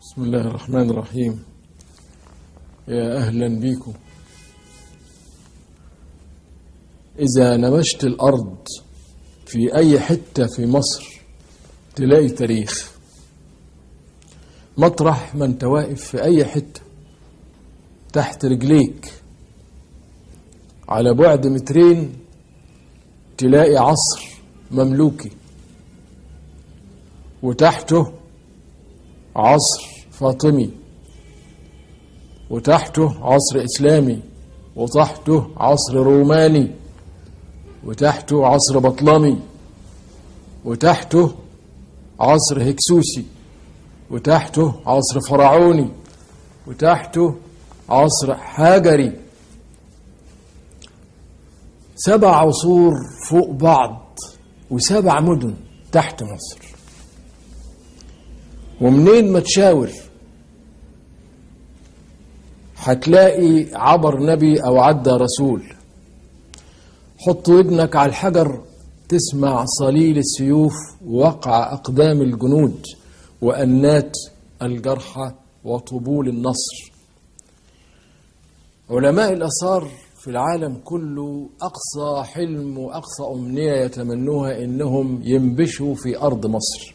بسم الله الرحمن الرحيم يا أهلا بيكم إذا نبشت الأرض في أي حتة في مصر تلاقي تاريخ مطرح ما انت واقف في أي حتة تحت رجليك على بعد مترين تلاقي عصر مملوكي وتحته عصر فاطمي وتحته عصر إسلامي وتحته عصر روماني وتحته عصر بطلمي وتحته عصر هكسوسي وتحته عصر فرعوني وتحته عصر حجري سبع عصور فوق بعض وسبع مدن تحت مصر ومنين ما تشاور هتلاقي عبر نبي او عدى رسول حط ودنك على الحجر تسمع صليل السيوف ووقع اقدام الجنود وانات الجرحى وطبول النصر علماء الاثار في العالم كله اقصى حلم واقصى امنيه يتمنوها انهم ينبشوا في ارض مصر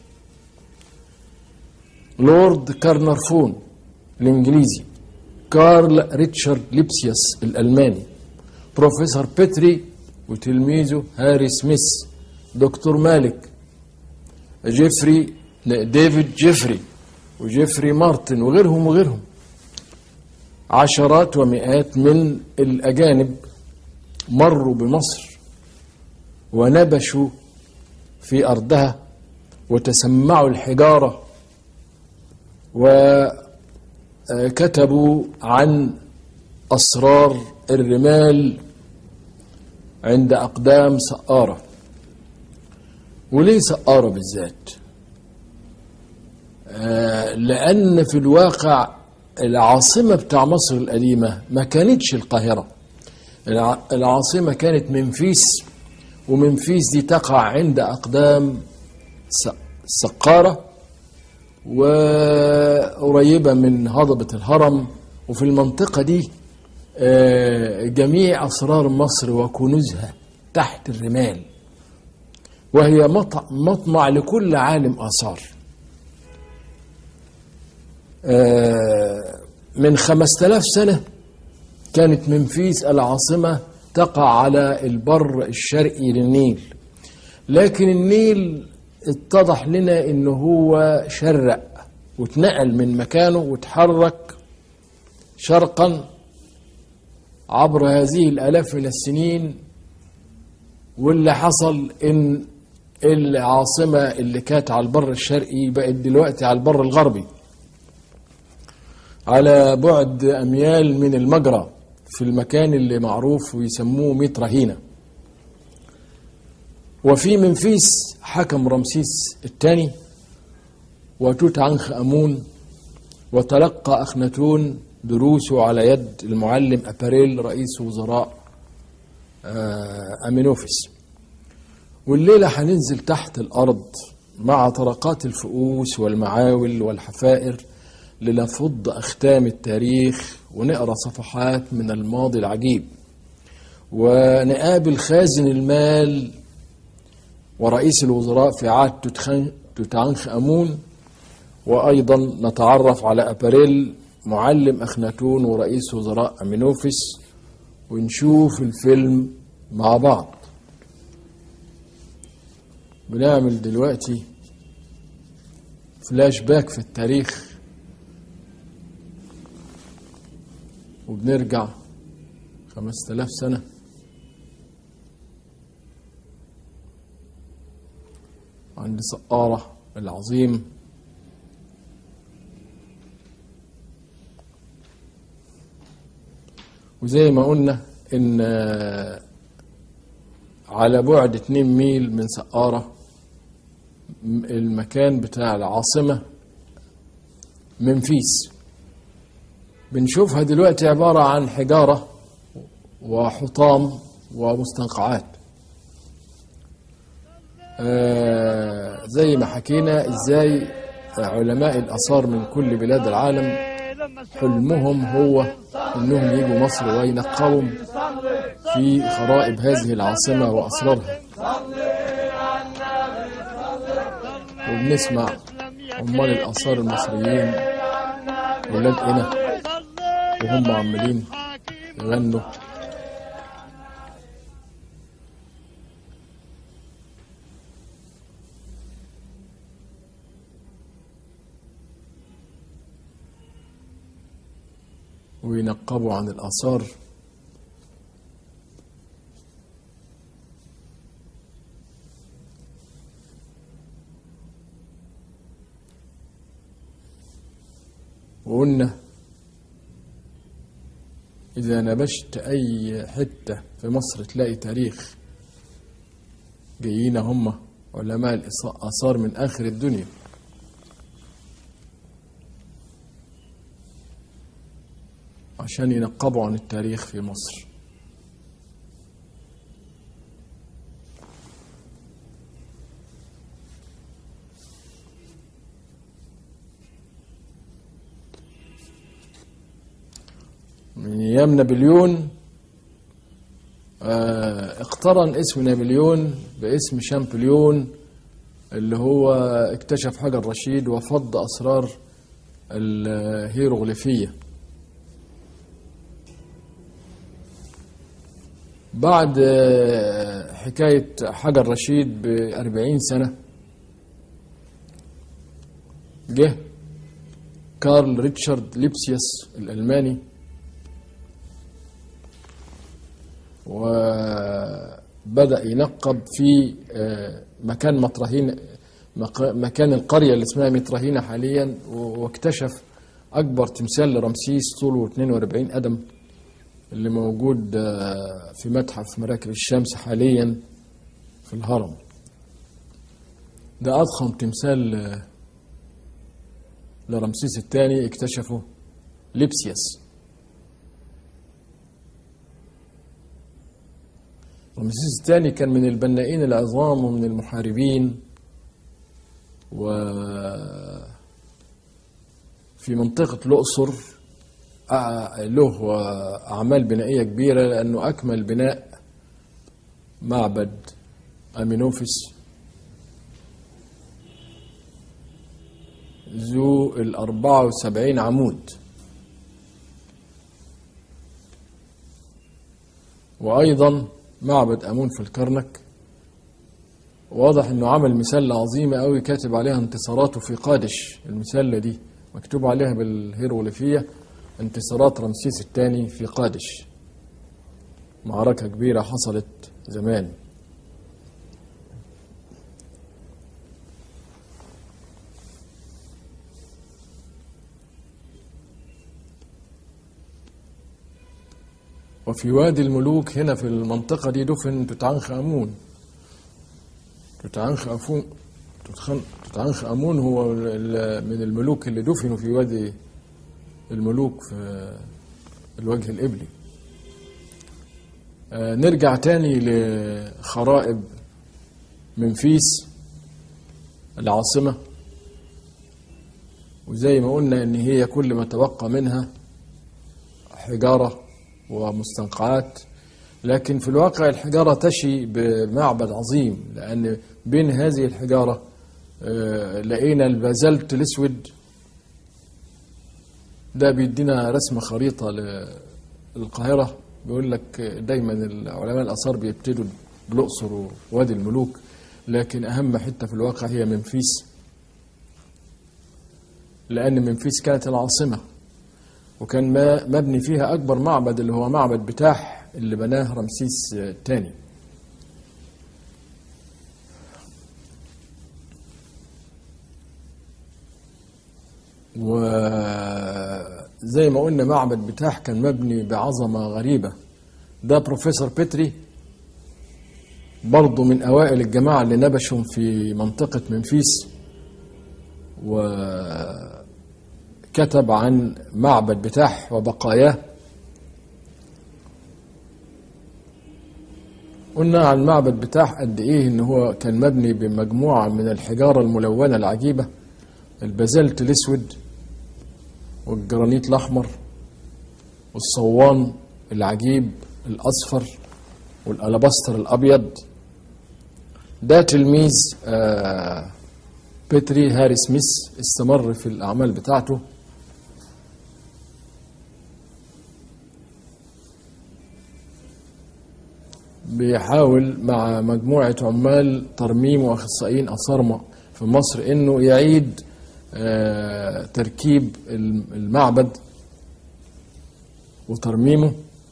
لورد كارنرفون الانجليزي كارل ريتشارد ليبسيوس الالماني بروفيسور بيتري وتلميذه هاري سميث دكتور مالك جيفري ديفيد جيفري وجيفري مارتن وغيرهم وغيرهم عشرات ومئات من الأجانب مروا بمصر ونبشوا في أرضها وتسمعوا الحجارة وكتبوا عن أسرار الرمال عند أقدام سقارة وليه سقارة بالذات لأن في الواقع العاصمة بتاع مصر القديمة ما كانتش القاهرة العاصمة كانت منفيس ومنفيس دي تقع عند أقدام سقارة وقريبة من هضبة الهرم وفي المنطقة دي جميع أسرار مصر وكنوزها تحت الرمال وهي مطمع لكل عالم آثار من خمسة آلاف سنة كانت منفيس العاصمة تقع على البر الشرقي للنيل لكن النيل اتضح لنا انه هو شرق واتنقل من مكانه وتحرك شرقا عبر هذه الالاف من السنين واللي حصل ان العاصمه اللي كانت على البر الشرقي بقت دلوقتي على البر الغربي على بعد اميال من المجرى في المكان اللي معروف ويسموه ميت رهينه وفي منفيس حكم رمسيس الثاني وتوت عنخ امون وتلقى اخناتون دروسه على يد المعلم اباريل رئيس وزراء امينوفيس والليله هننزل تحت الارض مع طرقات الفؤوس والمعاول والحفائر لنفض اختام التاريخ ونقرا صفحات من الماضي العجيب ونقابل خازن المال ورئيس الوزراء في عهد توت عنخ امون وايضا نتعرف على اباريل معلم اخناتون ورئيس وزراء امينوفيس ونشوف الفيلم مع بعض بنعمل دلوقتي فلاش باك في التاريخ وبنرجع خمسة آلاف سنة عند سقارة العظيم وزي ما قلنا ان على بعد 2 ميل من سقارة المكان بتاع العاصمة منفيس بنشوفها دلوقتي عبارة عن حجارة وحطام ومستنقعات آه زي ما حكينا ازاي علماء الآثار من كل بلاد العالم حلمهم هو أنهم يجوا مصر وينقبوا في خرائب هذه العاصمة وأسرارها وبنسمع عمال الآثار المصريين ولاد إنا وهم عمالين يغنوا وينقبوا عن الآثار وقلنا إذا نبشت أي حتة في مصر تلاقي تاريخ جايين هم علماء الآثار من آخر الدنيا عشان ينقبوا عن التاريخ في مصر من ايام نابليون آه، اقترن اسم نابليون باسم شامبليون اللي هو اكتشف حجر رشيد وفض اسرار الهيروغليفيه بعد آه، حكاية حجر رشيد بأربعين سنة جه كارل ريتشارد ليبسيوس الألماني وبدأ ينقب في آه، مكان مطرحين مق- مكان القرية اللي اسمها مطرحينة حاليا واكتشف أكبر تمثال لرمسيس طوله 42 قدم اللي موجود آه، في متحف مراكب الشمس حاليا في الهرم ده أضخم تمثال آه، لرمسيس الثاني اكتشفه ليبسيوس رمسيس الثاني كان من البنائين العظام ومن المحاربين و في منطقة الأقصر أع- له أعمال بنائية كبيرة لأنه أكمل بناء معبد أمينوفيس ذو الأربعة وسبعين عمود وأيضا معبد أمون في الكرنك واضح انه عمل مسلة عظيمة قوي كاتب عليها انتصاراته في قادش المسلة دي مكتوب عليها بالهيروغليفية انتصارات رمسيس الثاني في قادش معركة كبيرة حصلت زمان وفي وادي الملوك هنا في المنطقة دي دفن توت عنخ آمون توت عنخ آفون توت عنخ آمون هو ال- من الملوك اللي دفنوا في وادي الملوك في الوجه الإبلي آه، نرجع تاني لخرائب منفيس العاصمة وزي ما قلنا ان هي كل ما تبقى منها حجارة ومستنقعات لكن في الواقع الحجارة تشي بمعبد عظيم لأن بين هذه الحجارة آه، لقينا البازلت الأسود ده بيدينا رسمة خريطة للقاهرة بيقول لك دايما علماء الآثار بيبتدوا بالأقصر ووادي الملوك لكن أهم حتة في الواقع هي منفيس لأن منفيس كانت العاصمة وكان ما مبني فيها أكبر معبد اللي هو معبد بتاح اللي بناه رمسيس الثاني وزي ما قلنا معبد بتاح كان مبني بعظمة غريبة ده بروفيسور بيتري برضه من أوائل الجماعة اللي نبشوا في منطقة منفيس وكتب عن معبد بتاح وبقاياه قلنا عن معبد بتاح قد ايه ان هو كان مبني بمجموعة من الحجارة الملونة العجيبة البازلت الاسود والجرانيت الاحمر والصوان العجيب الاصفر والالاباستر الابيض ده تلميذ آه، بيتري هاري سميث استمر في الاعمال بتاعته بيحاول مع مجموعة عمال ترميم وأخصائيين أثار في مصر إنه يعيد آه، تركيب المعبد وترميمه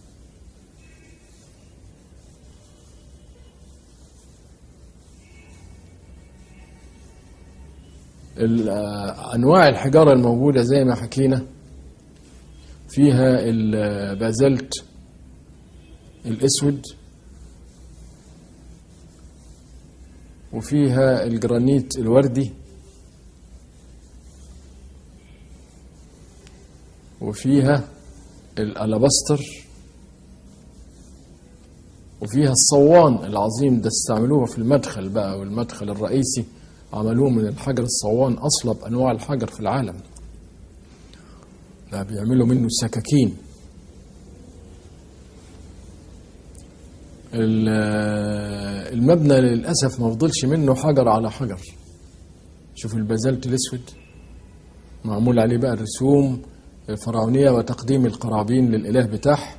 ال- آه، أنواع الحجارة الموجودة زي ما حكينا فيها البازلت الأسود وفيها الجرانيت الوردي وفيها الالاباستر وفيها الصوان العظيم ده استعملوه في المدخل بقى والمدخل الرئيسي عملوه من الحجر الصوان اصلب انواع الحجر في العالم ده بيعملوا منه السكاكين ال- المبنى للأسف ما فضلش منه حجر على حجر شوف البازلت الأسود معمول عليه بقى الرسوم الفرعونية وتقديم القرابين للإله بتاعه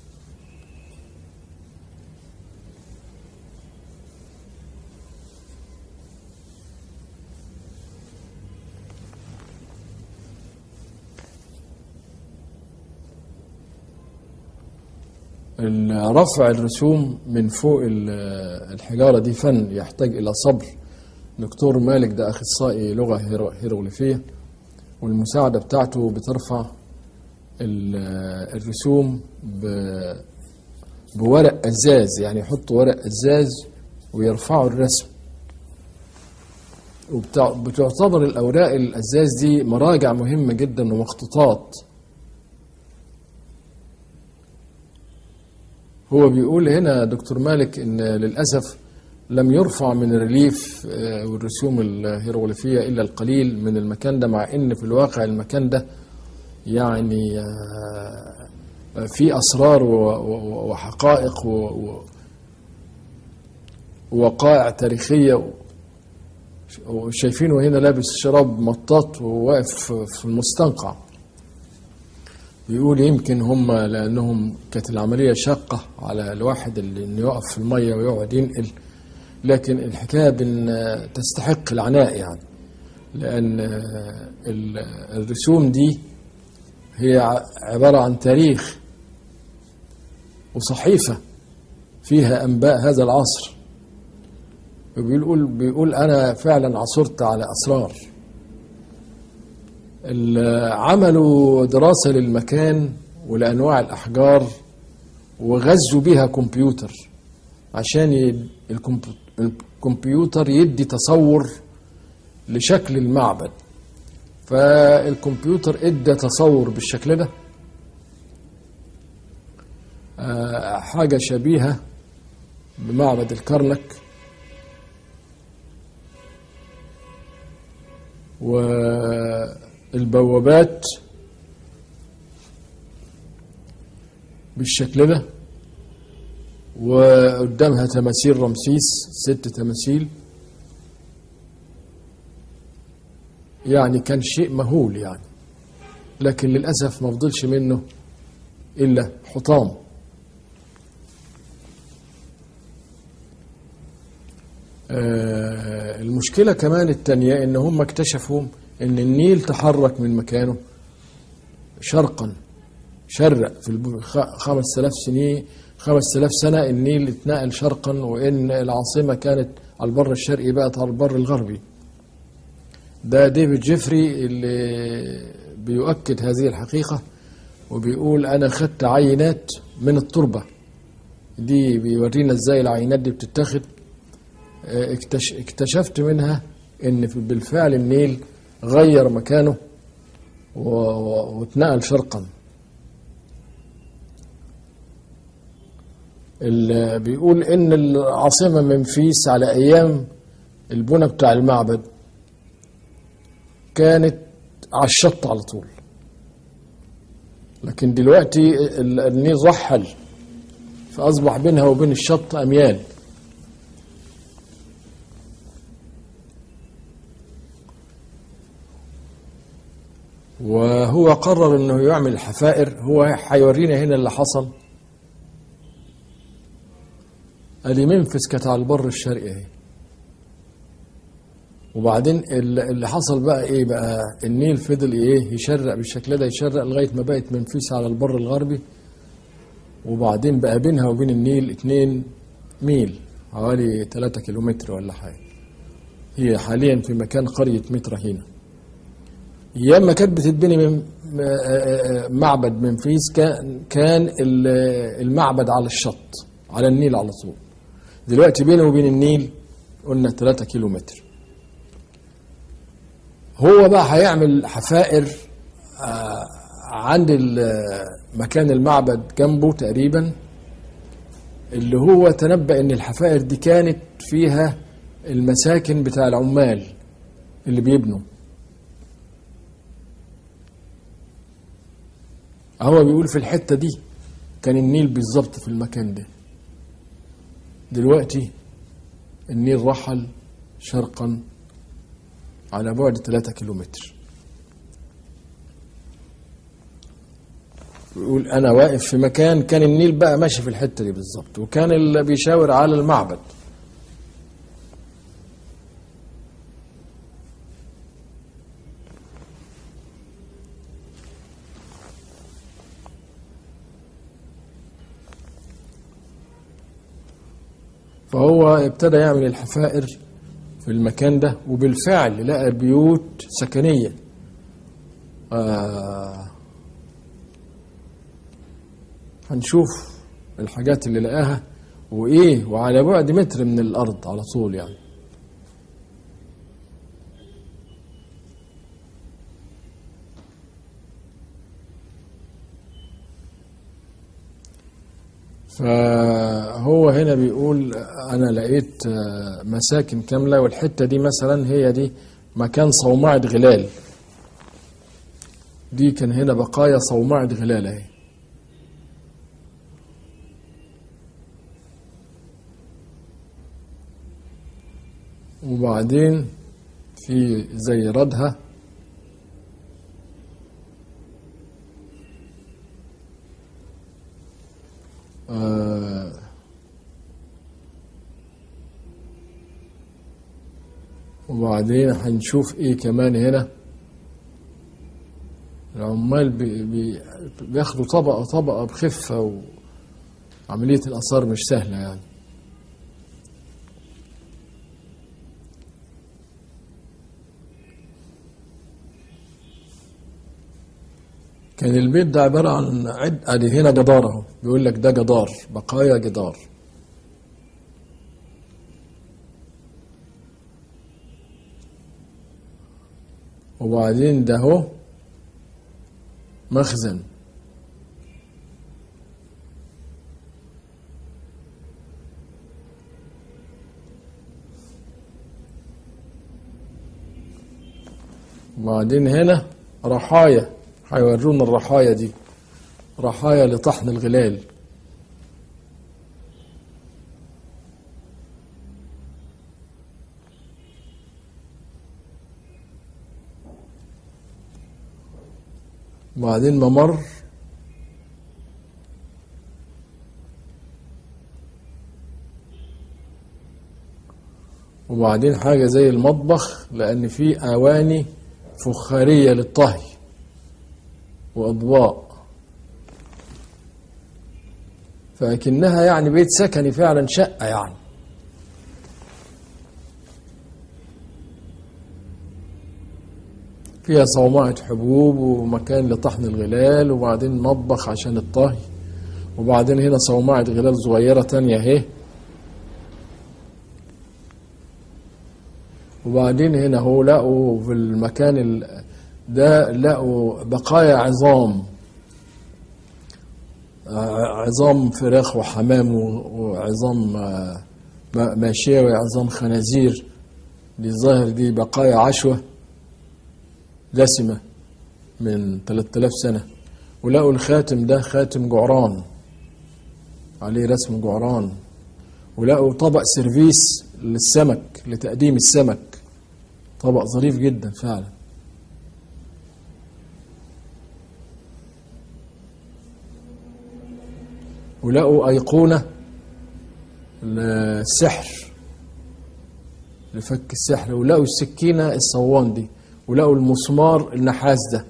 رفع الرسوم من فوق ال- الحجارة دي فن يحتاج إلى صبر دكتور مالك ده أخصائي لغة هيرو- هيروغليفية والمساعدة بتاعته بترفع ال- الرسوم ب- بورق ازاز يعني يحطوا ورق ازاز ويرفعوا الرسم وبتعتبر الاوراق الازاز دي مراجع مهمه جدا ومخطوطات هو بيقول هنا دكتور مالك ان للاسف لم يرفع من الريليف آه، والرسوم الهيروغليفيه الا القليل من المكان ده مع ان في الواقع المكان ده يعني آه، في اسرار و- و- وحقائق و- و- ووقائع تاريخيه و- وشايفينه هنا لابس شراب مطاط وواقف في المستنقع بيقول يمكن هم لانهم كانت العمليه شاقه على الواحد اللي انه يقف في الميه ويقعد ينقل لكن الحكايه بان تستحق العناء يعني لان ال- الرسوم دي هي ع- عباره عن تاريخ وصحيفه فيها انباء هذا العصر وبيقول بيقول انا فعلا عثرت على اسرار ال- عملوا دراسة للمكان ولأنواع الأحجار وغزوا بها كمبيوتر عشان ي- الكمب- الكمبيوتر يدي تصور لشكل المعبد فالكمبيوتر ادى تصور بالشكل ده آه، حاجة شبيهة بمعبد الكرنك والبوابات بالشكل ده وقدامها تماثيل رمسيس ست تماثيل يعني كان شيء مهول يعني لكن للأسف ما فضلش منه إلا حطام آه، المشكلة كمان التانية إن هم اكتشفوا إن النيل تحرك من مكانه شرقا شرق في الب- خ- خمس آلاف سنين خمس آلاف سنة النيل اتنقل شرقا وإن العاصمة كانت على البر الشرقي بقت على البر الغربي ده ديفيد جيفري اللي بيؤكد هذه الحقيقة وبيقول أنا خدت عينات من التربة دي بيورينا ازاي العينات دي بتتاخد اه، اكتش- اكتشفت منها ان في- بالفعل النيل غير مكانه و- و- واتنقل شرقا ال- بيقول ان العاصمة منفيس على ايام البنى بتاع المعبد كانت على الشط على طول لكن دلوقتي ال- النيل رحل فأصبح بينها وبين الشط أميال وهو قرر انه يعمل حفائر هو هيورينا هنا اللي حصل ادي منفس كانت على البر الشرقي اهي وبعدين ال- اللي حصل بقى ايه بقى النيل فضل ايه يشرق بالشكل ده يشرق لغايه ما بقت منفيس على البر الغربي وبعدين بقى بينها وبين النيل اتنين ميل حوالي 3 كيلومتر ولا حاجه هي حاليا في مكان قريه متر هنا ايام ما كانت بتتبني من م- آه، آه، معبد منفيس كان كان ال- المعبد على الشط على النيل على طول دلوقتي بينه وبين النيل قلنا 3 كيلو متر هو بقى هيعمل حفائر آه، عند ال- مكان المعبد جنبه تقريبا اللي هو تنبأ ان الحفائر دي كانت فيها المساكن بتاع العمال اللي بيبنوا هو بيقول في الحتة دي كان النيل بالظبط في المكان ده دلوقتي النيل رحل شرقا على بعد 3 كيلومتر بيقول انا واقف في مكان كان النيل بقى ماشي في الحته دي بالظبط وكان اللي بيشاور على المعبد فهو ابتدى يعمل الحفائر في المكان ده وبالفعل لقى بيوت سكنيه آه هنشوف الحاجات اللي لقاها وايه وعلى بعد متر من الارض على طول يعني فهو هنا بيقول انا لقيت آه، مساكن كامله والحته دي مثلا هي دي مكان صومعه غلال دي كان هنا بقايا صومعه غلال اهي وبعدين في زي ردها آه وبعدين هنشوف ايه كمان هنا العمال بي بي بياخدوا طبقة طبقة بخفة وعملية الآثار مش سهلة يعني كان البيت ده عبارة عن عد ادي هنا جدار اهو بيقول لك ده جدار بقايا جدار وبعدين ده اهو مخزن وبعدين هنا رحايا هيورونا الرحايا دي رحايا لطحن الغلال وبعدين ممر وبعدين حاجة زي المطبخ لأن في أواني فخارية للطهي وأضواء فكنها يعني بيت سكني فعلا شقة يعني فيها صومعة حبوب ومكان لطحن الغلال وبعدين مطبخ عشان الطهي وبعدين هنا صومعة غلال صغيرة تانية اهي وبعدين هنا هو لقوا في المكان ال- ده لقوا بقايا عظام ع- عظام فراخ وحمام و- وعظام آه، م- ماشية وعظام خنازير دي ظاهر دي بقايا عشوة دسمة من 3000 سنة ولقوا الخاتم ده خاتم جعران عليه رسم جعران ولقوا طبق سيرفيس للسمك لتقديم السمك طبق ظريف جدا فعلا ولقوا أيقونة للسحر لفك السحر ولقوا السكينة الصوان دي ولقوا المسمار النحاس ده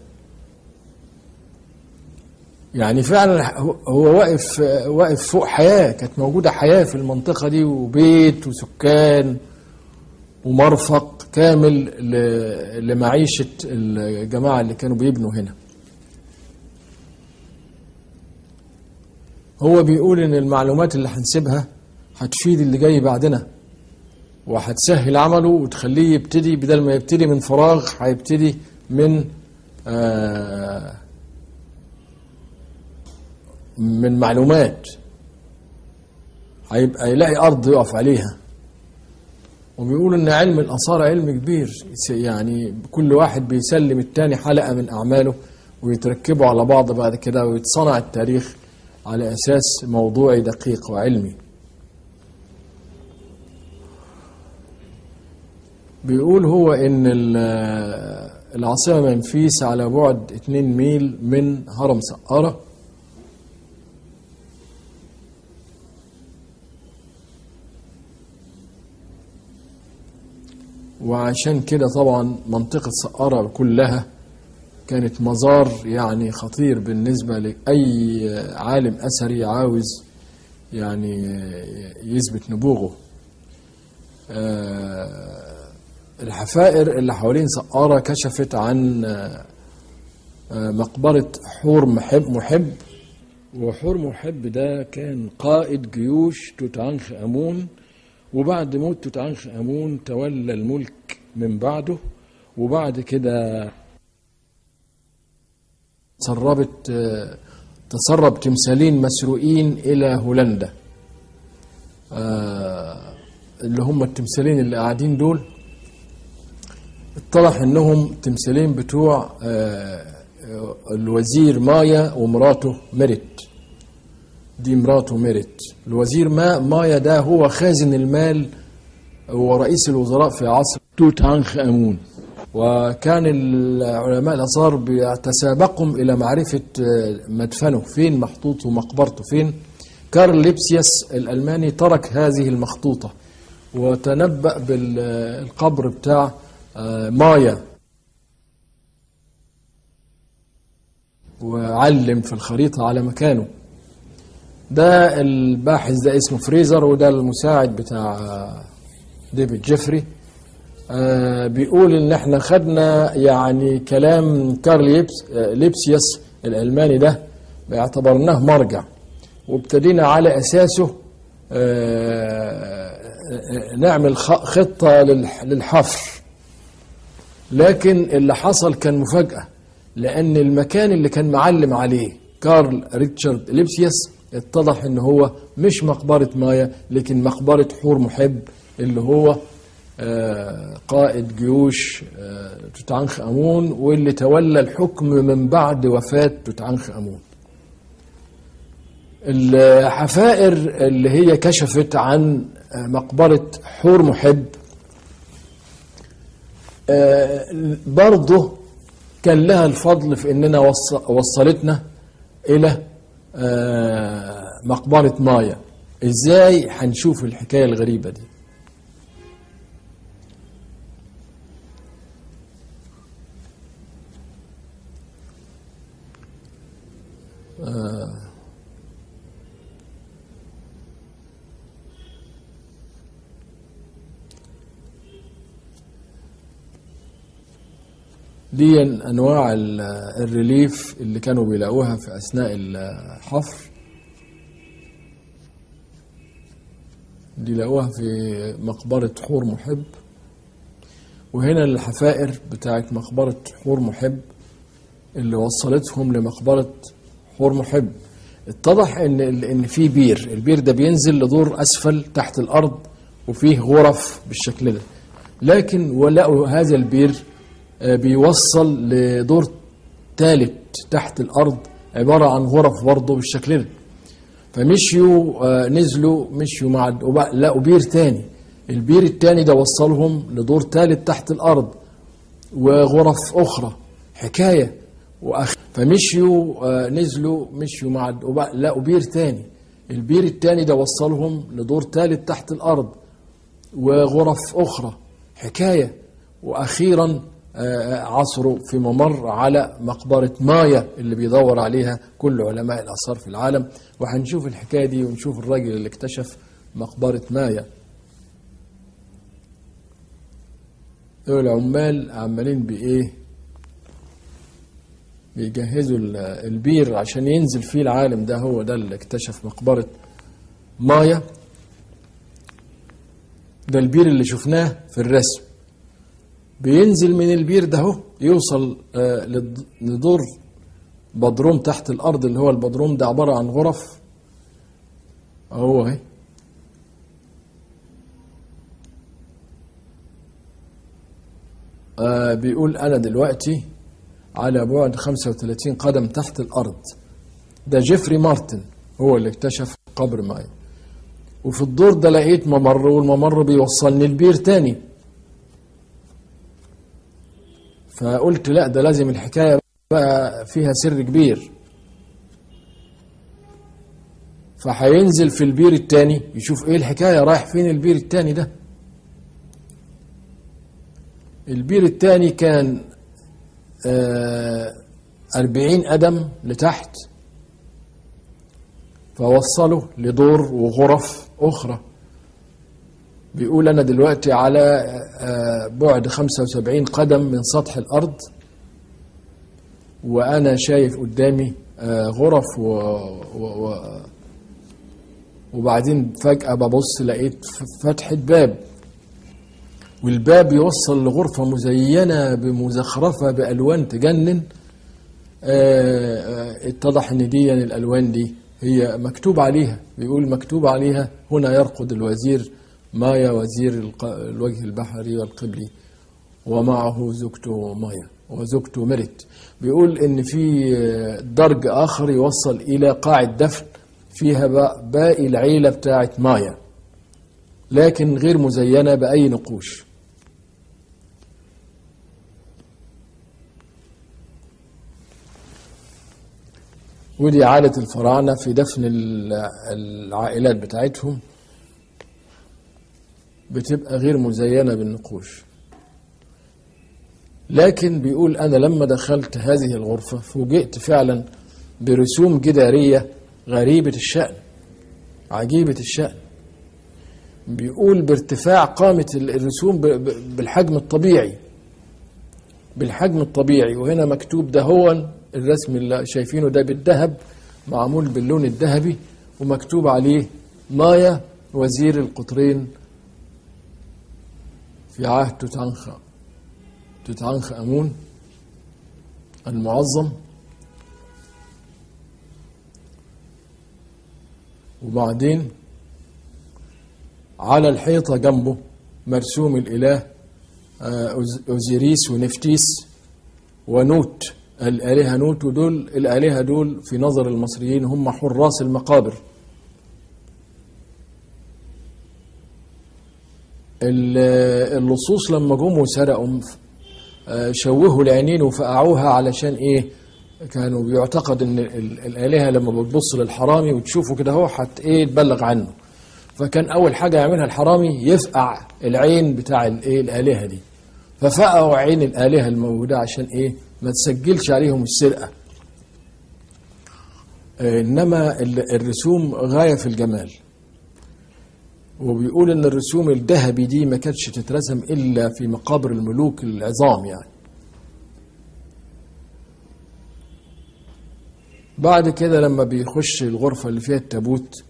يعني فعلا هو واقف واقف فوق حياة كانت موجودة حياة في المنطقة دي وبيت وسكان ومرفق كامل ل- لمعيشة الجماعة اللي كانوا بيبنوا هنا هو بيقول ان المعلومات اللي هنسيبها هتفيد اللي جاي بعدنا وهتسهل عمله وتخليه يبتدي بدل ما يبتدي من فراغ هيبتدي من آه من معلومات هيبقى يلاقي ارض يقف عليها وبيقول ان علم الاثار علم كبير يعني كل واحد بيسلم التاني حلقه من اعماله ويتركبوا على بعض بعد كده ويتصنع التاريخ على اساس موضوعي دقيق وعلمي بيقول هو ان ال- العاصمه منفيس على بعد 2 ميل من هرم سقاره وعشان كده طبعا منطقة سقارة كلها كانت مزار يعني خطير بالنسبة لأي عالم أثري عاوز يعني يثبت نبوغه آه، الحفائر اللي حوالين سقارة كشفت عن آه، آه، مقبرة حور محب محب وحور محب ده كان قائد جيوش توت عنخ آمون وبعد موت توت عنخ آمون تولى الملك من بعده وبعد كده تسربت آه، تسرب تمثالين مسروقين إلى هولندا آه، اللي هم التمثالين اللي قاعدين دول اتضح انهم تمثالين بتوع آه، آه، الوزير مايا ومراته ميريت دي مراته ميريت الوزير ما مايا ده هو خازن المال ورئيس الوزراء في عصر توت عنخ آمون وكان العلماء الآثار بيتسابقهم إلى معرفة آه، مدفنه فين محطوط ومقبرته فين كارل ليبسياس الألماني ترك هذه المخطوطة وتنبأ بالقبر بتاع آه، مايا وعلم في الخريطة على مكانه ده الباحث ده اسمه فريزر وده المساعد بتاع آه، ديفيد جيفري آه، بيقول ان احنا خدنا يعني كلام كارل ليبس آه، ليبسيوس الالماني ده باعتبرناه مرجع وابتدينا على اساسه آه، آه، نعمل خ- خطه للح- للحفر لكن اللي حصل كان مفاجاه لان المكان اللي كان معلم عليه كارل ريتشارد ليبسيوس اتضح ان هو مش مقبره مايا لكن مقبره حور محب اللي هو آه، قائد جيوش آه، توت عنخ امون واللي تولى الحكم من بعد وفاه توت عنخ امون الحفائر اللي هي كشفت عن آه، مقبره حور محب آه، برضه كان لها الفضل في اننا وص- وصلتنا الى آه، مقبره مايا ازاي هنشوف الحكايه الغريبه دي دي انواع ال- الريليف اللي كانوا بيلاقوها في اثناء الحفر دي لقوها في مقبرة حور محب وهنا الحفائر بتاعت مقبرة حور محب اللي وصلتهم لمقبرة حور محب اتضح ان ان في بير البير ده بينزل لدور اسفل تحت الارض وفيه غرف بالشكل ده لكن ولقوا هذا البير آه، بيوصل لدور ثالث تحت الارض عباره عن غرف برضه بالشكل ده فمشيوا آه، نزلوا مشيوا مع وبقى- لقوا بير تاني البير التاني ده وصلهم لدور ثالث تحت الارض وغرف اخرى حكايه وأخ... فمشيوا آه، نزلوا مشيوا مع وبقى- لقوا بير تاني البير التاني ده وصلهم لدور ثالث تحت الارض وغرف اخرى حكايه واخيرا آه، عصروا في ممر على مقبره مايا اللي بيدور عليها كل علماء الاثار في العالم وهنشوف الحكايه دي ونشوف الراجل اللي اكتشف مقبره مايا دول العمال عمالين بايه بيجهزوا ال- البير عشان ينزل فيه العالم ده هو ده اللي اكتشف مقبره مايا ده البير اللي شفناه في الرسم بينزل من البير ده اهو يوصل آه، للد- لدور بدروم تحت الارض اللي هو البدروم ده عباره عن غرف اهو اهي آه بيقول انا دلوقتي على بعد 35 قدم تحت الارض ده جيفري مارتن هو اللي اكتشف قبر مايا وفي الدور ده لقيت ممر والممر بيوصلني البير تاني فقلت لا ده لازم الحكاية بقى فيها سر كبير فهينزل في البير التاني يشوف ايه الحكاية رايح فين البير التاني ده البير التاني كان آه أربعين قدم لتحت فوصله لدور وغرف أخرى بيقول أنا دلوقتي على آه، بعد 75 قدم من سطح الأرض وأنا شايف قدامي آه، غرف و... و... و... وبعدين فجأة ببص لقيت ف- فتحة باب والباب يوصل لغرفة مزينة بمزخرفة بألوان تجنن آه، آه، اتضح ان دي الالوان دي هي مكتوب عليها بيقول مكتوب عليها هنا يرقد الوزير مايا وزير الق- الوجه البحري والقبلي ومعه زوجته مايا وزوجته ميريت بيقول ان في آه، درج اخر يوصل الى قاع دفن فيها بقى- باقي العيله بتاعت مايا لكن غير مزينه باي نقوش ودي عادة الفراعنة في دفن ال- العائلات بتاعتهم بتبقى غير مزينة بالنقوش لكن بيقول أنا لما دخلت هذه الغرفة فوجئت فعلا برسوم جدارية غريبة الشأن عجيبة الشأن بيقول بارتفاع قامة الرسوم ب- ب- بالحجم الطبيعي بالحجم الطبيعي وهنا مكتوب ده هو الرسم اللي شايفينه ده بالذهب معمول باللون الذهبي ومكتوب عليه مايا وزير القطرين في عهد توت عنخ توت عنخ امون المعظم وبعدين على الحيطة جنبه مرسوم الإله آه، أوز- أوزيريس ونفتيس ونوت الآلهة نوت ودول الآلهة دول في نظر المصريين هم حراس المقابر ال- اللصوص لما جم وسرقوا آه، شوهوا العينين وفقعوها علشان ايه كانوا بيعتقد ان ال- الآلهة لما بتبص للحرامي وتشوفه كده هو حت ايه تبلغ عنه فكان اول حاجة يعملها الحرامي يفقع العين بتاع الايه الآلهة دي ففقعوا عين الآلهة الموجودة عشان ايه ما تسجلش عليهم السرقة آه، انما ال- الرسوم غاية في الجمال وبيقول ان الرسوم الذهبي دي ما كانتش تترسم الا في مقابر الملوك العظام يعني بعد كده لما بيخش الغرفة اللي فيها التابوت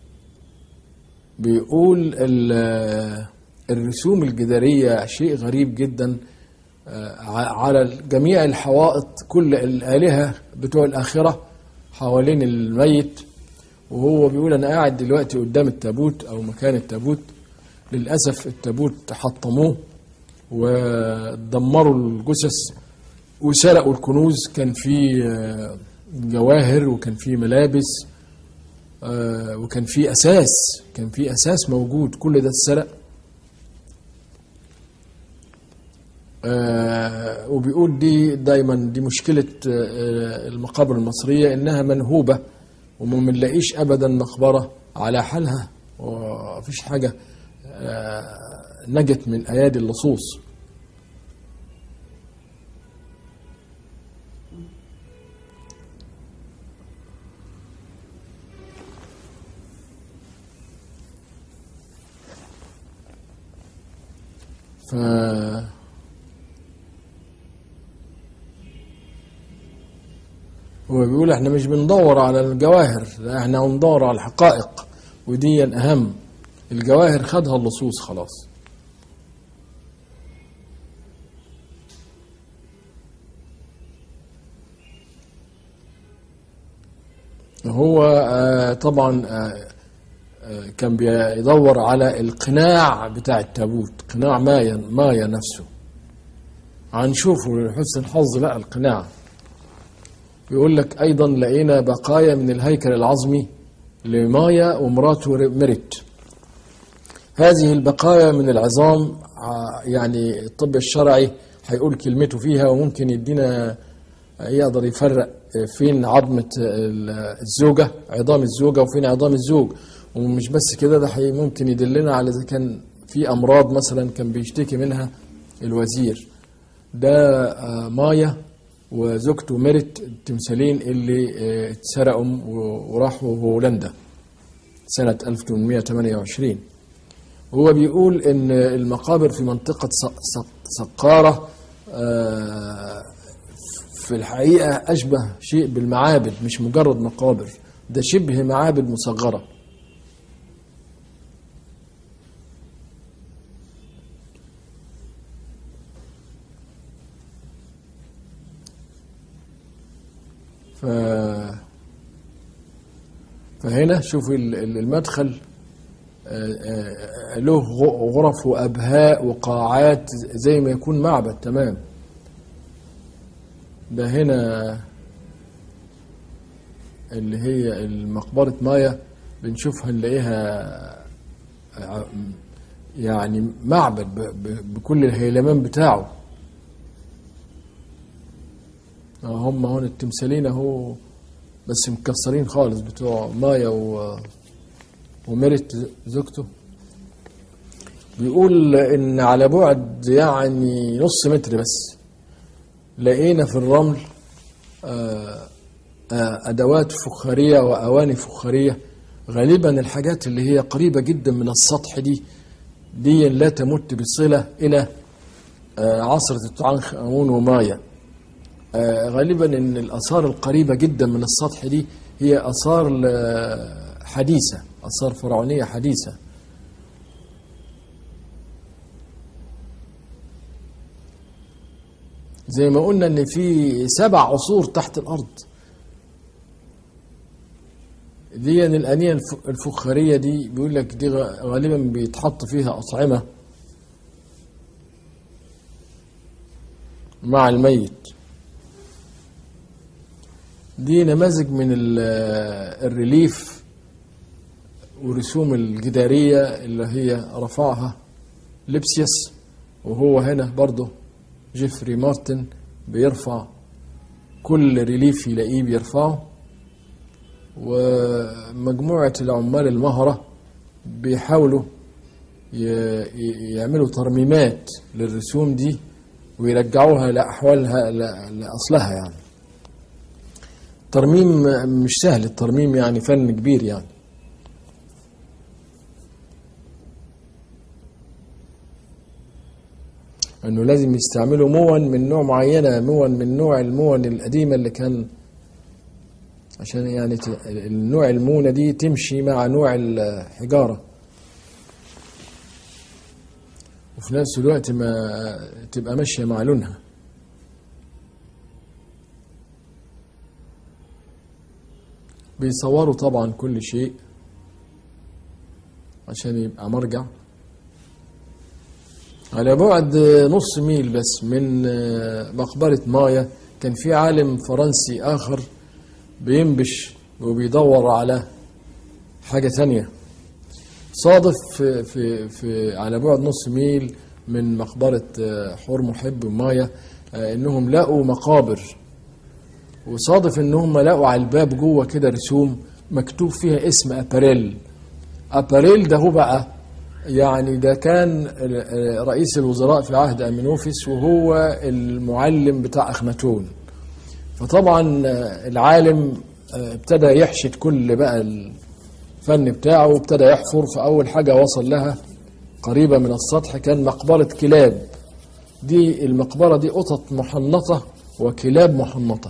بيقول ال- الرسوم الجدارية شيء غريب جدا آه، ع- على جميع الحوائط كل الآلهة بتوع الآخرة حوالين الميت وهو بيقول أنا قاعد دلوقتي قدام التابوت أو مكان التابوت للأسف التابوت حطموه ودمروا الجثث وسرقوا الكنوز كان في آه، جواهر وكان في ملابس آه، وكان في اساس كان في اساس موجود كل ده اتسرق آه، وبيقول دي دايما دي مشكلة آه، المقابر المصرية انها منهوبة وما بنلاقيش ابدا مقبرة على حالها ومفيش حاجة آه، نجت من ايادي اللصوص ف هو بيقول احنا مش بندور على الجواهر لا احنا بندور على الحقائق ودي الاهم الجواهر خدها اللصوص خلاص هو آه، طبعا آه، آه، كان بيدور على القناع بتاع التابوت قناع مايا مايا نفسه هنشوفه لحسن الحظ لا القناع بيقول لك ايضا لقينا بقايا من الهيكل العظمي لمايا ومراته ميريت هذه البقايا من العظام ع- يعني الطب الشرعي هيقول كلمته فيها وممكن يدينا يقدر يفرق فين عظمة ال- الزوجة عظام الزوجة وفين عظام الزوج ومش بس كده ده حي- ممكن يدلنا على إذا كان في أمراض مثلا كان بيشتكي منها الوزير ده آه، مايا وزوجته ميرت التمثالين اللي آه، اتسرقوا و- وراحوا هولندا سنة 1828 هو بيقول ان المقابر في منطقة س- س- سقارة آه، في الحقيقة أشبه شيء بالمعابد مش مجرد مقابر ده شبه معابد مصغرة ف... فهنا شوف ال- ال- المدخل آه، آه، له غ- غرف وأبهاء وقاعات زي ما يكون معبد تمام ده هنا اللي هي المقبرة مايا بنشوفها نلاقيها ع- يعني معبد ب- ب- بكل الهيلمان بتاعه آه، هم هون التمثالين اهو بس مكسرين خالص بتوع مايا و وميرت زوجته بيقول ان على بعد يعني نص متر بس لقينا في الرمل آه، آه، ادوات فخاريه واواني فخاريه غالبا الحاجات اللي هي قريبه جدا من السطح دي دي لا تمت بصله الى آه، عصر توت عنخ امون ومايا آه، غالبا ان الاثار القريبه جدا من السطح دي هي اثار ل- حديثه اثار فرعونيه حديثه زي ما قلنا ان في سبع عصور تحت الارض دي الانيه الف- الفخاريه دي بيقول لك دي غ- غالبا بيتحط فيها اطعمه مع الميت دي نماذج من ال- الريليف ورسوم الجدارية اللي هي رفعها لبسيس وهو هنا برضه جيفري مارتن بيرفع كل ريليف يلاقيه بيرفعه ومجموعة العمال المهرة بيحاولوا ي- ي- يعملوا ترميمات للرسوم دي ويرجعوها لأحوالها ل- لأصلها يعني ترميم مش سهل الترميم يعني فن كبير يعني انه لازم يستعملوا مون من نوع معينه مون من نوع المون القديمه اللي كان عشان يعني ت- النوع المونه دي تمشي مع نوع الحجاره وفي نفس الوقت ما تبقى ماشيه مع لونها بيصوروا طبعا كل شيء عشان يبقى مرجع على بعد نص ميل بس من آه، مقبرة مايا كان في عالم فرنسي آخر بينبش وبيدور على حاجة تانية صادف في, في, في على بعد نص ميل من مقبرة آه، حور محب مايا آه، انهم لقوا مقابر وصادف ان هم لقوا على الباب جوه كده رسوم مكتوب فيها اسم اباريل اباريل ده هو بقى يعني ده كان آه، رئيس الوزراء في عهد امينوفيس وهو المعلم بتاع اخناتون فطبعا آه، العالم آه، ابتدى يحشد كل بقى الفن بتاعه وابتدى يحفر فاول حاجه وصل لها قريبه من السطح كان مقبره كلاب دي المقبره دي قطط محنطه وكلاب محنطه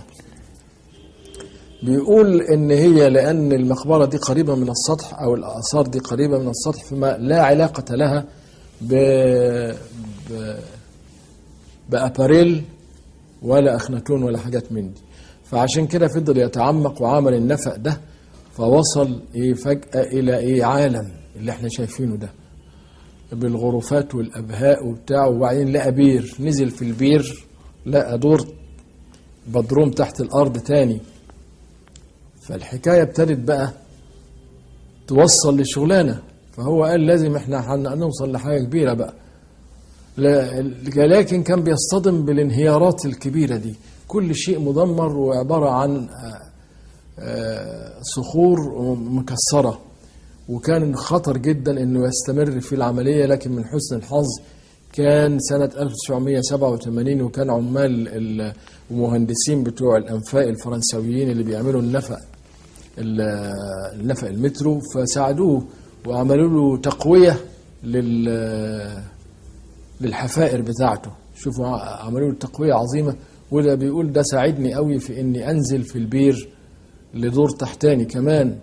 بيقول ان هي لان المقبره دي قريبه من السطح او الاثار دي قريبه من السطح فما لا علاقه لها ب ب باباريل ولا اخناتون ولا حاجات من دي فعشان كده فضل يتعمق وعمل النفق ده فوصل ايه فجاه الى ايه عالم اللي احنا شايفينه ده بالغرفات والابهاء وبتاع وبعدين لقى بير نزل في البير لقى دور بدروم تحت الارض تاني فالحكاية ابتدت بقى توصل لشغلانة فهو قال لازم احنا هنوصل لحاجة كبيرة بقى لا- لكن كان بيصطدم بالانهيارات الكبيرة دي كل شيء مدمر وعبارة عن آه، آه، صخور مكسرة وكان خطر جدا انه يستمر في العملية لكن من حسن الحظ كان سنة 1987 وكان عمال ال- المهندسين بتوع الأنفاق الفرنسويين اللي بيعملوا النفق ال- النفق المترو فساعدوه وعملوا له تقوية لل للحفائر بتاعته شوفوا ع- عملوا له تقوية عظيمة وده بيقول ده ساعدني قوي في اني انزل في البير لدور تحتاني كمان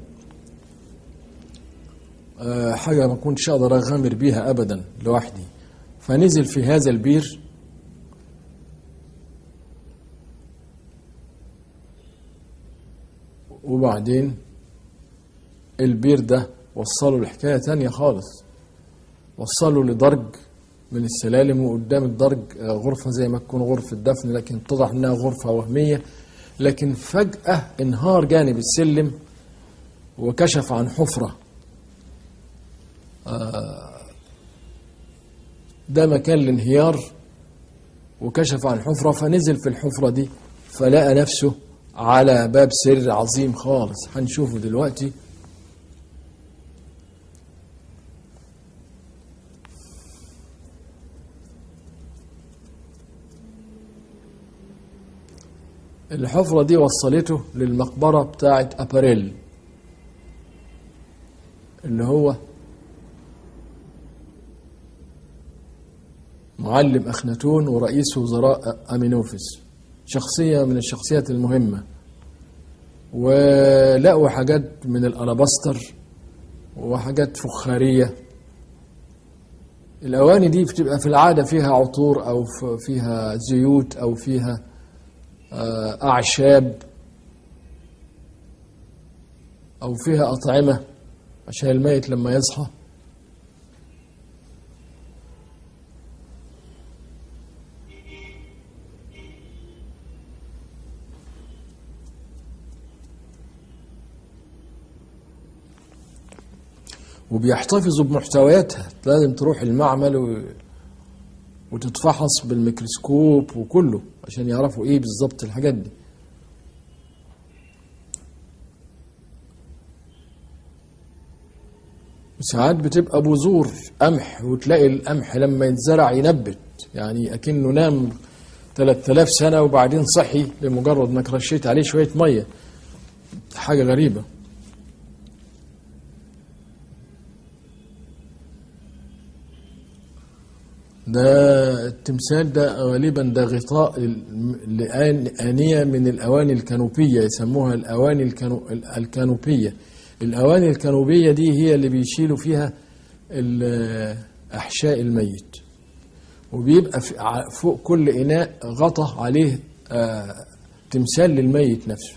آه، حاجة ما كنتش اقدر اغامر بيها ابدا لوحدي فنزل في هذا البير وبعدين البير ده وصلوا لحكاية تانية خالص وصلوا لدرج من السلالم وقدام الدرج آه، غرفة زي ما تكون غرفة دفن لكن اتضح انها غرفة وهمية لكن فجأة انهار جانب السلم وكشف عن حفرة آه، ده مكان الانهيار وكشف عن حفرة فنزل في الحفرة دي فلقى نفسه على باب سر عظيم خالص هنشوفه دلوقتي الحفرة دي وصلته للمقبرة بتاعة أباريل اللي هو معلم أخناتون ورئيس وزراء أمينوفيس شخصية من الشخصيات المهمة ولقوا حاجات من الألاباستر وحاجات فخارية الأواني دي بتبقى في العادة فيها عطور أو ف- فيها زيوت أو فيها آه، أعشاب أو فيها أطعمة عشان الميت لما يصحى وبيحتفظوا بمحتوياتها لازم تروح المعمل و... وتتفحص بالميكروسكوب وكله عشان يعرفوا ايه بالظبط الحاجات دي ساعات بتبقى بذور قمح وتلاقي القمح لما يتزرع ينبت يعني اكنه نام 3000 سنه وبعدين صحي لمجرد انك رشيت عليه شويه ميه حاجه غريبه ده التمثال ده غالبا ده غطاء ال- لآن- آنية من الأواني الكانوبية يسموها الأواني الكانو الكانوبية الأواني الكانوبية دي هي اللي بيشيلوا فيها ال- أحشاء الميت وبيبقى في- ع- فوق كل إناء غطى عليه آه، تمثال للميت نفسه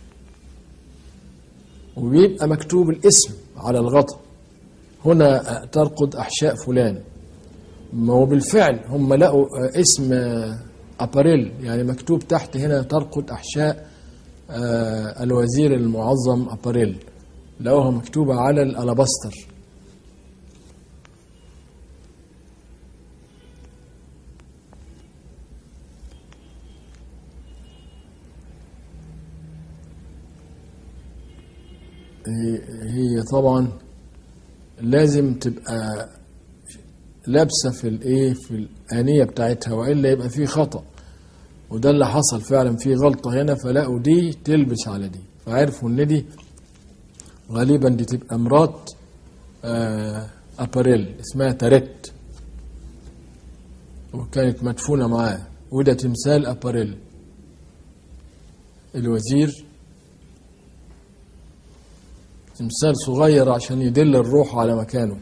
وبيبقى مكتوب الاسم على الغطا هنا آه، ترقد أحشاء فلان ما هو بالفعل هم لقوا آه، اسم آه، أباريل يعني مكتوب تحت هنا ترقد أحشاء آه، الوزير المعظم أباريل لقوها مكتوبة على الألاباستر هي هي طبعا لازم تبقى لابسه في الايه في الانيه بتاعتها والا يبقى في خطا وده اللي حصل فعلا في غلطه هنا فلقوا دي تلبس على دي فعرفوا ان دي غالبا دي تبقى مرات آه اباريل اسمها تاريت وكانت مدفونه معاه وده تمثال اباريل الوزير تمثال صغير عشان يدل الروح على مكانه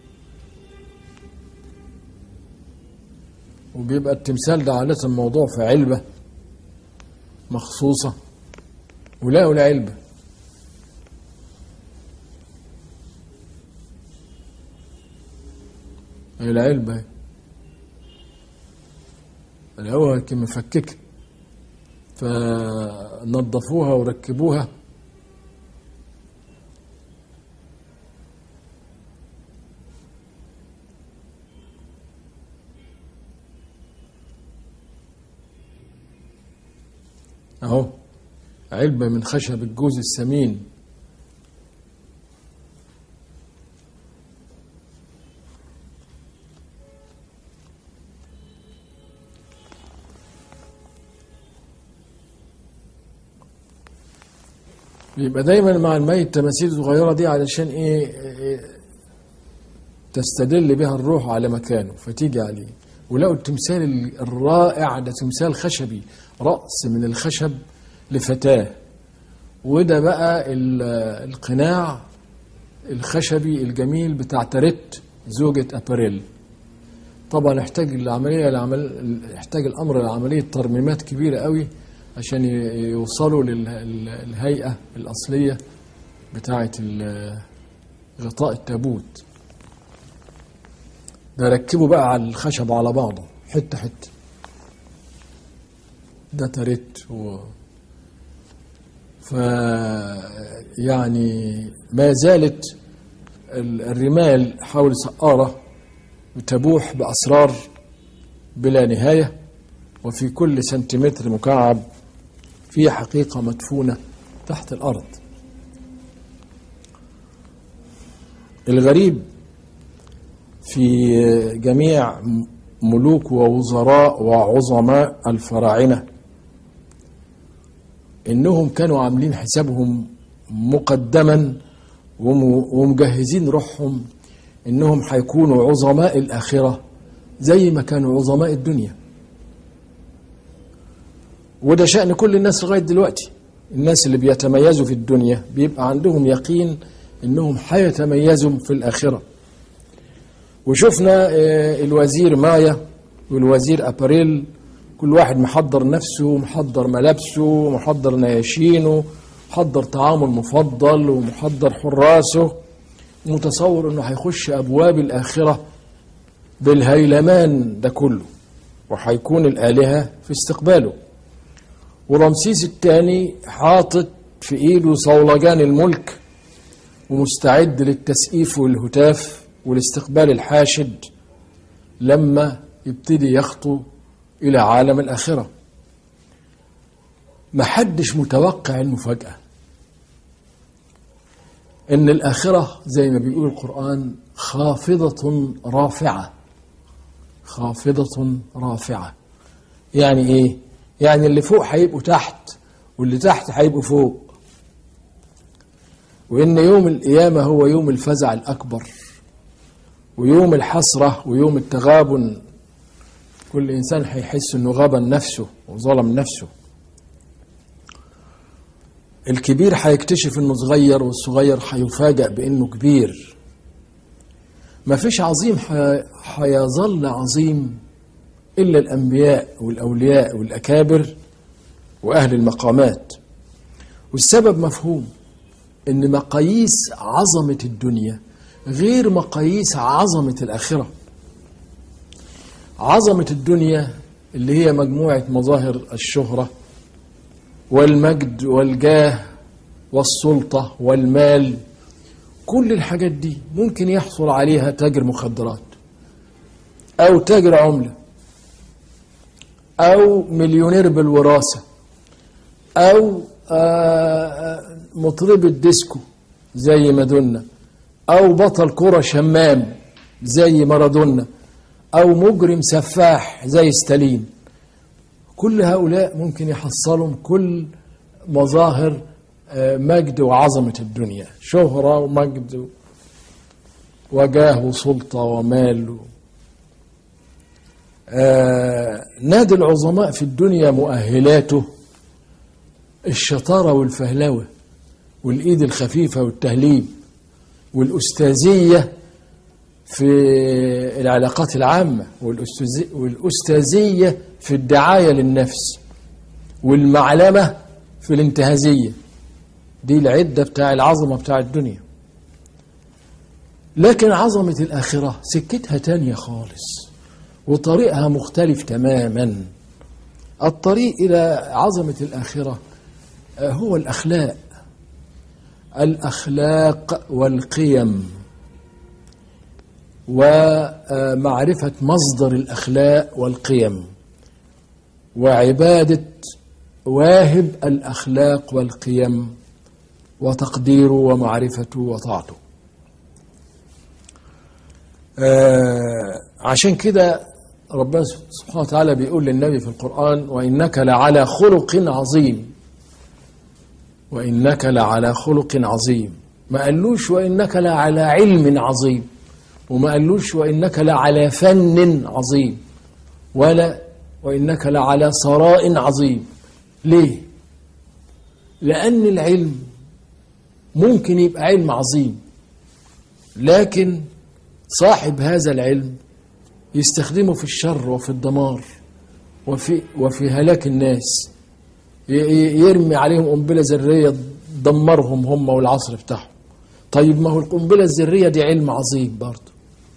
وبيبقى التمثال ده عادة موضوع في علبة مخصوصة ولقوا العلبة هي العلبة اهي. لقوها كان مفككة فنظفوها وركبوها اهو علبة من خشب الجوز السمين بيبقى دايما مع الميت تماثيل صغيرة دي علشان ايه إيه، تستدل بها الروح على مكانه فتيجي عليه ولقوا التمثال الرائع ده تمثال خشبي رأس من الخشب لفتاة وده بقى ال- القناع الخشبي الجميل بتاع تاريت زوجة أباريل طبعا احتاج العملية العمل احتاج الأمر لعملية ترميمات كبيرة قوي عشان ي- يوصلوا للهيئة الأصلية بتاعة ال- غطاء التابوت ده ركبوا بقى على الخشب على بعضه حتة حتة ده تاريت و ف يعني ما زالت ال- الرمال حول سقارة تبوح بأسرار بلا نهاية وفي كل سنتيمتر مكعب في حقيقة مدفونة تحت الأرض الغريب في جميع ملوك ووزراء وعظماء الفراعنة إنهم كانوا عاملين حسابهم مقدما وم- ومجهزين روحهم إنهم هيكونوا عظماء الآخرة زي ما كانوا عظماء الدنيا وده شأن كل الناس لغاية دلوقتي الناس اللي بيتميزوا في الدنيا بيبقى عندهم يقين إنهم هيتميزوا في الآخرة وشفنا آه، الوزير مايا والوزير أباريل كل واحد محضر نفسه محضر ملابسه محضر نياشينه محضر طعامه المفضل ومحضر حراسه متصور انه هيخش ابواب الاخره بالهيلمان ده كله وهيكون الالهه في استقباله ورمسيس الثاني حاطط في ايده صولجان الملك ومستعد للتسقيف والهتاف والاستقبال الحاشد لما يبتدي يخطو إلى عالم الآخرة محدش متوقع المفاجأة إن الآخرة زي ما بيقول القرآن خافضة رافعة خافضة رافعة يعني إيه؟ يعني اللي فوق هيبقوا تحت واللي تحت هيبقوا فوق وإن يوم القيامة هو يوم الفزع الأكبر ويوم الحسرة ويوم التغابن كل إنسان هيحس إنه غبن نفسه وظلم نفسه الكبير هيكتشف إنه صغير والصغير هيفاجأ بإنه كبير مفيش عظيم ح- هيظل عظيم إلا الأنبياء والأولياء والأكابر وأهل المقامات والسبب مفهوم إن مقاييس عظمة الدنيا غير مقاييس عظمة الآخرة عظمة الدنيا اللي هي مجموعة مظاهر الشهرة والمجد والجاه والسلطة والمال كل الحاجات دي ممكن يحصل عليها تاجر مخدرات أو تاجر عملة أو مليونير بالوراثة أو مطربة ديسكو زي مادونا أو بطل كرة شمام زي مارادونا أو مجرم سفاح زي ستالين كل هؤلاء ممكن يحصلهم كل مظاهر مجد وعظمة الدنيا شهرة ومجد وجاه وسلطة ومال آه نادي العظماء في الدنيا مؤهلاته الشطارة والفهلوة والإيد الخفيفة والتهليب والأستاذية في العلاقات العامة والأستاذية في الدعاية للنفس والمعلمة في الانتهازية دي العدة بتاع العظمة بتاع الدنيا لكن عظمة الآخرة سكتها تانية خالص وطريقها مختلف تماما الطريق إلى عظمة الآخرة هو الأخلاق الأخلاق والقيم ومعرفة مصدر الأخلاق والقيم وعبادة واهب الأخلاق والقيم وتقديره ومعرفته وطاعته آه عشان كده ربنا سبحانه وتعالى بيقول للنبي في القرآن وإنك لعلى خلق عظيم وإنك لعلى خلق عظيم ما قالوش وإنك لعلى علم عظيم وما قالوش وإنك لعلى فن عظيم ولا وإنك لعلى ثراء عظيم ليه؟ لأن العلم ممكن يبقى علم عظيم لكن صاحب هذا العلم يستخدمه في الشر وفي الدمار وفي وفي هلاك الناس يرمي عليهم قنبله ذريه تدمرهم هم والعصر بتاعهم طيب ما هو القنبله الذريه دي علم عظيم برضه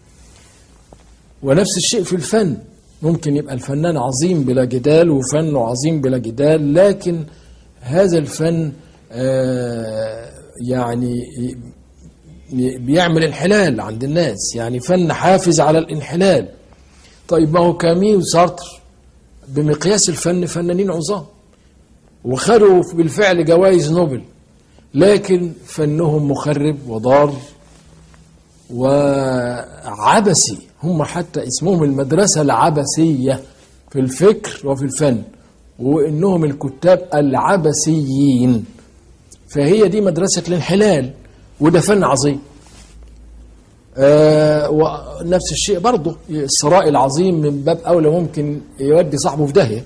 ونفس الشيء في الفن ممكن يبقى الفنان عظيم بلا جدال وفنه عظيم بلا جدال لكن هذا الفن آه يعني بيعمل انحلال عند الناس يعني فن حافز على الانحلال طيب ما هو كامي وسارتر بمقياس الفن فنانين عظام وخدوا بالفعل جوائز نوبل لكن فنهم مخرب وضار وعبسي هم حتى اسمهم المدرسة العبسية في الفكر وفي الفن وإنهم الكتاب العبسيين فهي دي مدرسة الانحلال وده فن عظيم آه ونفس الشيء برضه الثراء العظيم من باب أولى ممكن يودي صاحبه في داهية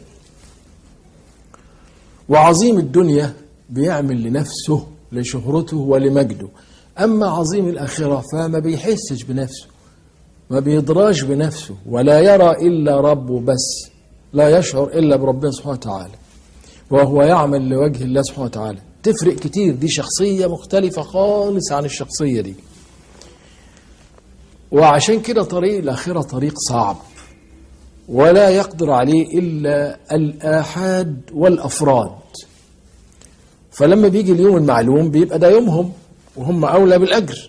وعظيم الدنيا بيعمل لنفسه لشهرته ولمجده أما عظيم الآخرة فما بيحسش بنفسه ما بيدراش بنفسه ولا يرى إلا ربه بس لا يشعر إلا بربنا سبحانه وتعالى وهو يعمل لوجه الله سبحانه وتعالى تفرق كتير دي شخصية مختلفة خالص عن الشخصية دي وعشان كده طريق الآخرة طريق صعب ولا يقدر عليه إلا الآحاد والأفراد فلما بيجي اليوم المعلوم بيبقى ده يومهم وهم أولى بالأجر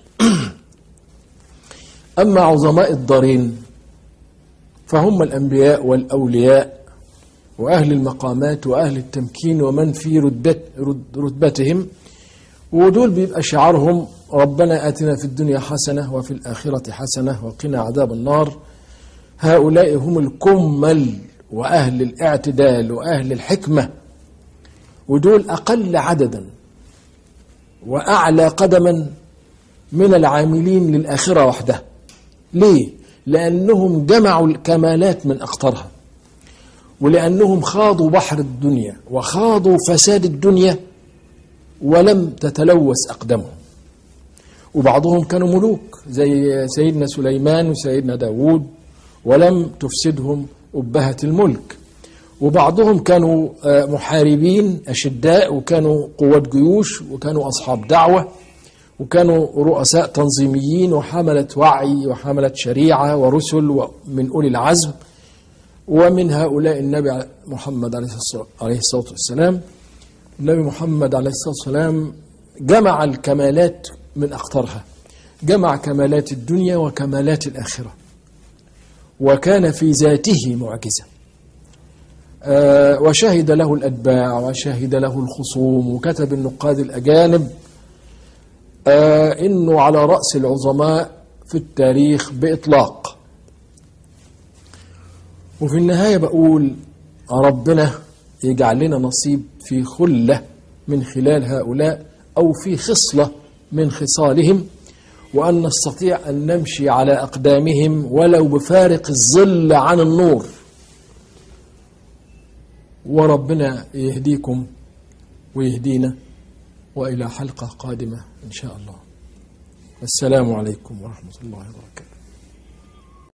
أما عظماء الدارين فهم الأنبياء والأولياء وأهل المقامات وأهل التمكين ومن في رتبت رتبتهم ودول بيبقى شعارهم ربنا آتنا في الدنيا حسنة وفي الآخرة حسنة وقنا عذاب النار هؤلاء هم الكمل وأهل الاعتدال وأهل الحكمة ودول أقل عددا وأعلى قدما من العاملين للآخرة وحدها ليه؟ لأنهم جمعوا الكمالات من أقطارها ولأنهم خاضوا بحر الدنيا وخاضوا فساد الدنيا ولم تتلوث أقدامهم وبعضهم كانوا ملوك زي سيدنا سليمان وسيدنا داود ولم تفسدهم أبهة الملك وبعضهم كانوا محاربين أشداء وكانوا قوة جيوش وكانوا أصحاب دعوة وكانوا رؤساء تنظيميين وحملة وعي وحملة شريعة ورسل من أولي العزم ومن هؤلاء النبي محمد عليه الصلاة- عليه الصلاة والسلام النبي محمد عليه الصلاة والسلام جمع الكمالات من أخطرها جمع كمالات الدنيا وكمالات الآخرة وكان في ذاته معجزة آه، وشهد له الأتباع وشهد له الخصوم وكتب النقاد الأجانب آه، إنه على رأس العظماء في التاريخ بإطلاق وفي النهاية بقول ربنا يجعل لنا نصيب في خلة من خلال هؤلاء أو في خصلة من خصالهم وأن نستطيع أن نمشي على أقدامهم ولو بفارق الظل عن النور وربنا يهديكم ويهدينا وإلى حلقة قادمة إن شاء الله السلام عليكم ورحمة الله وبركاته